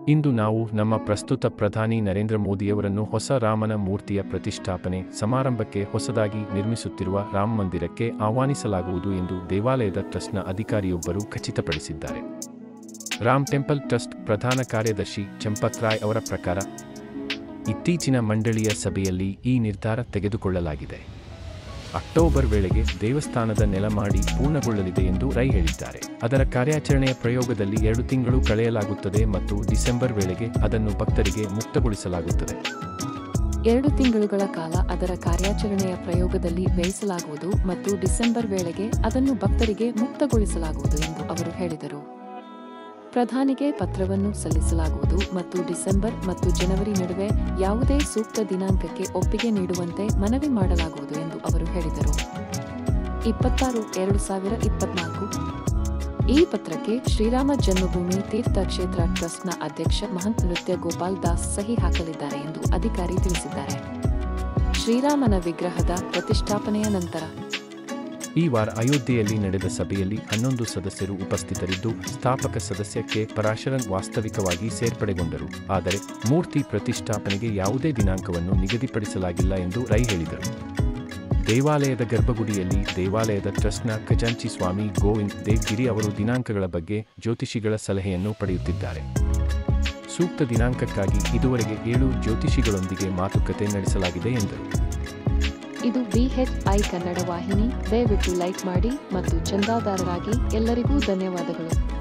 ಇಂದು ನಾವು ನಮ್ಮ ಪ್ರಸ್ತುತ ಪ್ರಧಾನಿ ನರೇಂದ್ರ ಮೋದಿಯವರನ್ನು ಹೊಸ ರಾಮನ ಮೂರ್ತಿಯ ಪ್ರತಿಷ್ಠಾಪನೆ ಸಮಾರಂಭಕ್ಕೆ ಹೊಸದಾಗಿ ನಿರ್ಮಿಸುತ್ತಿರುವ ರಾಮ ಮಂದಿರಕ್ಕೆ ಆಹ್ವಾನಿಸಲಾಗುವುದು ಎಂದು ದೇವಾಲಯದ ಟ್ರಸ್ಟ್ನ ಅಧಿಕಾರಿಯೊಬ್ಬರು ಖಚಿತಪಡಿಸಿದ್ದಾರೆ ರಾಮ್ ಟೆಂಪಲ್ ಟ್ರಸ್ಟ್ ಪ್ರಧಾನ ಕಾರ್ಯದರ್ಶಿ ಚಂಪತ್ ರಾಯ್ ಅವರ ಪ್ರಕಾರ ಇತ್ತೀಚಿನ ಮಂಡಳಿಯ ಸಭೆಯಲ್ಲಿ ಈ ನಿರ್ಧಾರ ತೆಗೆದುಕೊಳ್ಳಲಾಗಿದೆ ಅಕ್ಟೋಬರ್ ವೇಳೆಗೆ ದೇವಸ್ಥಾನದ ನೆಲಮಾಡಿ ಪೂರ್ಣಗೊಳ್ಳಲಿದೆ ಎಂದು ರೈ ಹೇಳಿದ್ದಾರೆ ಅದರ ಕಾರ್ಯಾಚರಣೆಯ ಪ್ರಯೋಗದಲ್ಲಿ ಎರಡು ತಿಂಗಳು ಕಳೆಯಲಾಗುತ್ತದೆ ಮತ್ತು ಡಿಸೆಂಬರ್ ವೇಳೆಗೆ ಅದನ್ನು ಭಕ್ತರಿಗೆ ಮುಕ್ತಗೊಳಿಸಲಾಗುತ್ತದೆ ಎರಡು ತಿಂಗಳುಗಳ ಕಾಲ ಅದರ ಕಾರ್ಯಾಚರಣೆಯ ಪ್ರಯೋಗದಲ್ಲಿ ವ್ಯಯಿಸಲಾಗುವುದು ಮತ್ತು ಡಿಸೆಂಬರ್ ವೇಳೆಗೆ ಅದನ್ನು ಭಕ್ತರಿಗೆ ಮುಕ್ತಗೊಳಿಸಲಾಗುವುದು ಎಂದು ಅವರು ಹೇಳಿದರು ಪ್ರಧಾನಿಗೆ ಪತ್ರವನ್ನು ಸಲ್ಲಿಸಲಾಗುವುದು ಮತ್ತು ಡಿಸೆಂಬರ್ ಮತ್ತು ಜನವರಿ ನಡುವೆ ಯಾವುದೇ ಸೂಕ್ತ ದಿನಾಂಕಕ್ಕೆ ಒಪ್ಪಿಗೆ ನೀಡುವಂತೆ ಮನವಿ ಮಾಡಲಾಗುವುದು ಎಂದು ಅವರು ಹೇಳಿದರು ಇಪ್ಪತ್ತಾರು ಎರಡು ಸಾವಿರ ಇಪ್ಪತ್ನಾಲ್ಕು ಈ ಪತ್ರಕ್ಕೆ ಶ್ರೀರಾಮ ಜನ್ಮಭೂಮಿ ತೀರ್ಥ ಕ್ಷೇತ್ರ ಟ್ರಸ್ಟ್ನ ಅಧ್ಯಕ್ಷ ಮಹಂತ್ ನೃತ್ಯ ಗೋಪಾಲ್ ದಾಸ್ ಸಹಿ ಹಾಕಲಿದ್ದಾರೆ ಎಂದು ಅಧಿಕಾರಿ ತಿಳಿಸಿದ್ದಾರೆ ಶ್ರೀರಾಮನ ವಿಗ್ರಹದ ಪ್ರತಿಷ್ಠಾಪನೆಯ ನಂತರ ಈ ವಾರ ಅಯೋಧ್ಯೆಯಲ್ಲಿ ನಡೆದ ಸಭೆಯಲ್ಲಿ ಹನ್ನೊಂದು ಸದಸ್ಯರು ಉಪಸ್ಥಿತರಿದ್ದು ಸ್ಥಾಪಕ ಸದಸ್ಯ ಕೆ ಪರಾಶರನ್ ವಾಸ್ತವಿಕವಾಗಿ ಸೇರ್ಪಡೆಗೊಂಡರು ಆದರೆ ಮೂರ್ತಿ ಪ್ರತಿಷ್ಠಾಪನೆಗೆ ಯಾವುದೇ ದಿನಾಂಕವನ್ನು ನಿಗದಿಪಡಿಸಲಾಗಿಲ್ಲ ಎಂದು ರೈ ಹೇಳಿದರು ದೇವಾಲಯದ ಗರ್ಭಗುಡಿಯಲ್ಲಿ ದೇವಾಲಯದ ಟ್ರಸ್ಟ್ನ ಖಜಾಂಚಿ ಸ್ವಾಮಿ ಗೋವಿಂದ್ ದೇವ್ಗಿರಿ ಅವರು ದಿನಾಂಕಗಳ ಬಗ್ಗೆ ಜ್ಯೋತಿಷಿಗಳ ಸಲಹೆಯನ್ನು ಪಡೆಯುತ್ತಿದ್ದಾರೆ ಸೂಕ್ತ ದಿನಾಂಕಕ್ಕಾಗಿ ಇದುವರೆಗೆ ಏಳು ಜ್ಯೋತಿಷಿಗಳೊಂದಿಗೆ ಮಾತುಕತೆ ನಡೆಸಲಾಗಿದೆ ಎಂದರು ಇದು ಬಿಎಚ್ಐ ಕನ್ನಡ ವಾಹಿನಿ ದಯವಿಟ್ಟು ಲೈಕ್ ಮಾಡಿ ಮತ್ತು ಚಂದಾದಾರರಾಗಿ ಎಲ್ಲರಿಗೂ ಧನ್ಯವಾದಗಳು